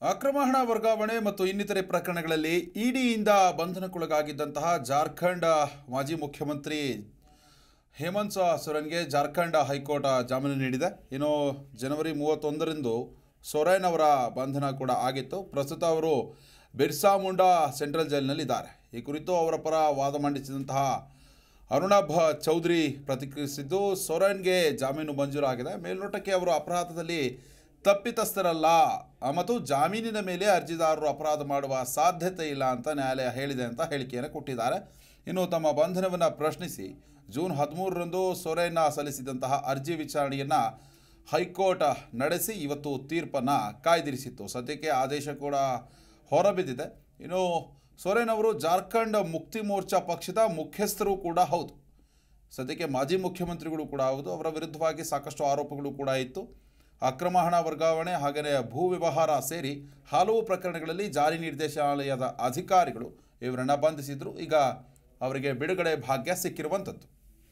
ಅಕ್ರಮ ಹಣ ವರ್ಗಾವಣೆ ಮತ್ತು ಇನ್ನಿತರೆ ಪ್ರಕರಣಗಳಲ್ಲಿ ಇಡಿಯಿಂದ ಬಂಧನಕ್ಕೊಳಗಾಗಿದ್ದಂತಹ ಜಾರ್ಖಂಡ್ ಮಾಜಿ ಮುಖ್ಯಮಂತ್ರಿ ಹೇಮಂತ್ ಸೊರೆನ್ಗೆ ಜಾರ್ಖಂಡ್ ಹೈಕೋರ್ಟ್ ಜಾಮೀನು ನೀಡಿದೆ ಇನ್ನು ಜನವರಿ ಮೂವತ್ತೊಂದರಂದು ಸೊರೇನ್ ಅವರ ಬಂಧನ ಕೂಡ ಆಗಿತ್ತು ಪ್ರಸ್ತುತ ಅವರು ಬಿರ್ಸಾ ಮುಂಡಾ ಸೆಂಟ್ರಲ್ ಜೈಲಿನಲ್ಲಿದ್ದಾರೆ ಈ ಕುರಿತು ಅವರ ಪರ ವಾದ ಮಂಡಿಸಿದಂತಹ ಅರುಣಾಭ ಚೌಧರಿ ಪ್ರತಿಕ್ರಿಯಿಸಿದ್ದು ಸೊರೇನ್ಗೆ ಜಾಮೀನು ಮಂಜೂರಾಗಿದೆ ಮೇಲ್ನೋಟಕ್ಕೆ ಅವರು ಅಪರಾಧದಲ್ಲಿ ತಪ್ಪಿತಸ್ಥರಲ್ಲ ಆ, ಮತ್ತು ಜಾಮೀನಿನ ಮೇಲೆ ಅರ್ಜಿದಾರರು ಅಪರಾಧ ಮಾಡುವ ಸಾಧ್ಯತೆ ಇಲ್ಲ ಅಂತ ನ್ಯಾಯಾಲಯ ಹೇಳಿದೆ ಅಂತ ಹೇಳಿಕೆಯನ್ನು ಕೊಟ್ಟಿದ್ದಾರೆ ಇನ್ನು ತಮ್ಮ ಬಂಧನವನ್ನು ಪ್ರಶ್ನಿಸಿ ಜೂನ್ ಹದಿಮೂರರಂದು ಸೊರೇನ ಸಲ್ಲಿಸಿದಂತಹ ಅರ್ಜಿ ವಿಚಾರಣೆಯನ್ನು ಹೈಕೋರ್ಟ್ ನಡೆಸಿ ಇವತ್ತು ತೀರ್ಪನ್ನು ಕಾಯ್ದಿರಿಸಿತ್ತು ಸದ್ಯಕ್ಕೆ ಆದೇಶ ಕೂಡ ಹೊರಬಿದ್ದಿದೆ ಇನ್ನು ಸೊರೇನ್ ಅವರು ಜಾರ್ಖಂಡ್ ಮುಕ್ತಿ ಮೋರ್ಚಾ ಪಕ್ಷದ ಮುಖ್ಯಸ್ಥರು ಕೂಡ ಹೌದು ಸದ್ಯಕ್ಕೆ ಮಾಜಿ ಮುಖ್ಯಮಂತ್ರಿಗಳು ಕೂಡ ಹೌದು ಅವರ ವಿರುದ್ಧವಾಗಿ ಸಾಕಷ್ಟು ಆರೋಪಗಳು ಕೂಡ ಇತ್ತು ಅಕ್ರಮ ಹಣ ವರ್ಗಾವಣೆ ಹಾಗೆಯೇ ಭೂ ವ್ಯವಹಾರ ಸೇರಿ ಹಲವು ಪ್ರಕರಣಗಳಲ್ಲಿ ಜಾರಿ ನಿರ್ದೇಶನಾಲಯದ ಅಧಿಕಾರಿಗಳು ಇವರನ್ನು ಬಂಧಿಸಿದ್ರು ಈಗ ಅವರಿಗೆ ಬಿಡುಗಡೆ ಭಾಗ್ಯ ಸಿಕ್ಕಿರುವಂಥದ್ದು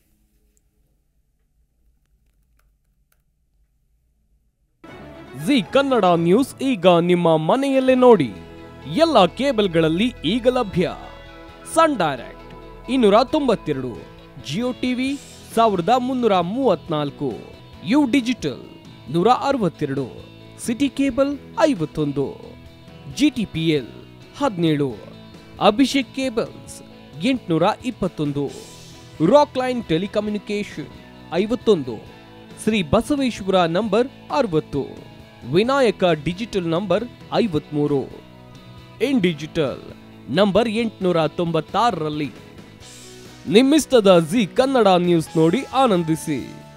ಜಿ ಕನ್ನಡ ನ್ಯೂಸ್ ಈಗ ನಿಮ್ಮ ಮನೆಯಲ್ಲೇ ನೋಡಿ ಎಲ್ಲ ಕೇಬಲ್ಗಳಲ್ಲಿ ಈಗ ಲಭ್ಯ ಸನ್ ಡೈರೆಕ್ಟ್ ಇನ್ನೂರ ತೊಂಬತ್ತೆರಡು ಜಿಯೋ ಟಿವಿ ಸಾವಿರದ ಮುನ್ನೂರ ಮೂವತ್ನಾಲ್ಕು ಯು ಡಿಜಿಟಲ್ ನೂರ ಅರವತ್ತೆರಡು ಸಿಟಿ ಕೇಬಲ್ ಐವತ್ತೊಂದು ಜಿ ಟಿ ಪಿ ಎಲ್ ಹದಿನೇಳು ಅಭಿಷೇಕ್ ಕೇಬಲ್ಸ್ ಎಂಟುನೂರ ಇಪ್ಪತ್ತೊಂದು ರಾಕ್ ಲೈನ್ ಟೆಲಿಕಮ್ಯುನಿಕೇಶನ್ ಐವತ್ತೊಂದು ಶ್ರೀ ಬಸವೇಶ್ವರ ನಂಬರ್ ಅರವತ್ತು ವಿನಾಯಕ ಡಿಜಿಟಲ್ ನಂಬರ್ ಐವತ್ಮೂರು ಇನ್ ಡಿಜಿಟಲ್ ನಂಬರ್ ಎಂಟುನೂರ ತೊಂಬತ್ತಾರರಲ್ಲಿ ನಿಮ್ಮಿಸ್ತದ ಜಿ ಕನ್ನಡ ನ್ಯೂಸ್ ನೋಡಿ ಆನಂದಿಸಿ